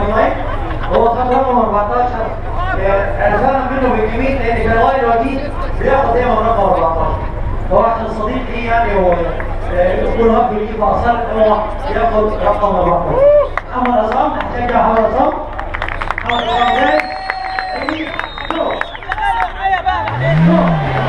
اونلاين هو خد رقم 14 عرفنا منه بالجميل لان كان لغايه دلوقتي بياخد دايما رقم 14 هو عشان صديق ليه يعني هو كل هاب بيجيب اثار ان هو ياخد رقم 14 محمد عصام هشجع محمد عصام محمد عصام جاي ايدي جو جو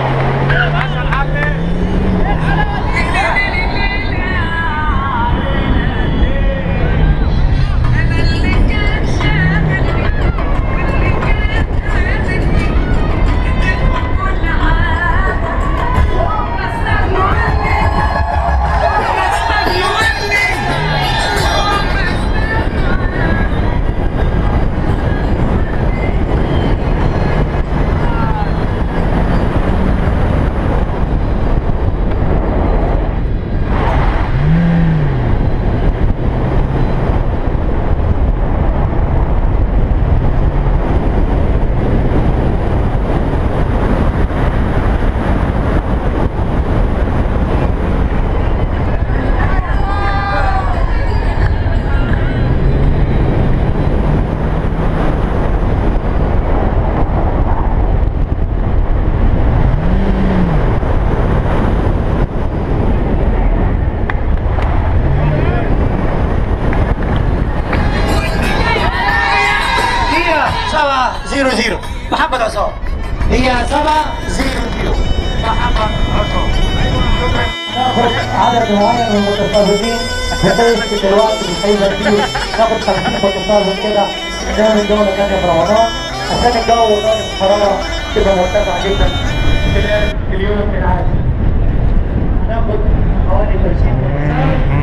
هي 700 محمد عصام هي 700 محمد عصام ناخذ عدد معين من المتفرجين بحيث دلوقتي مش هيبقى كتير ناخد 50 متفرج كده نعمل جوله ثانيه في رمضان عشان الجو ودرجه الحراره تبقى مرتفعه جدا خلال اليوم العادي هناخد حوالي 50 متفرج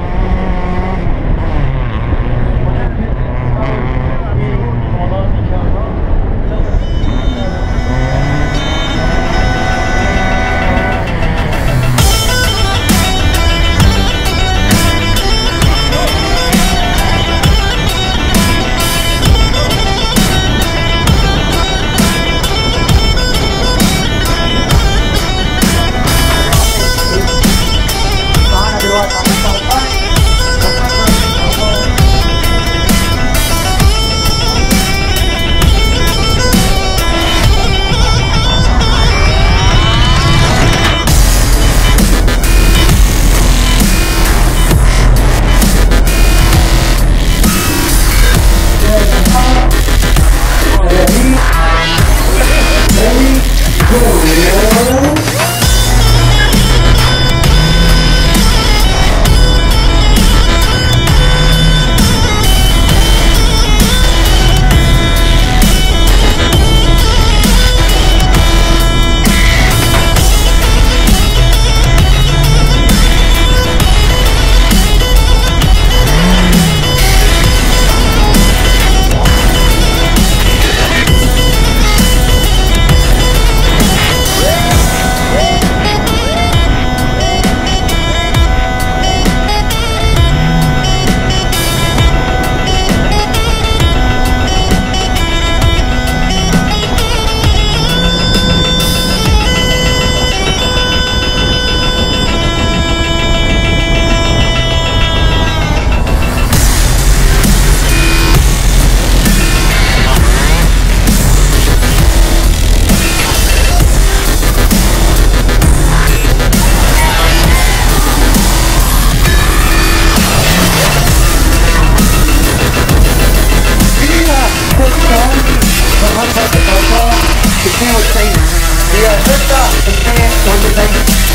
معانا دلوقتي عبد الفتاح فيها ثواني محمد عصام 92 هي 6 92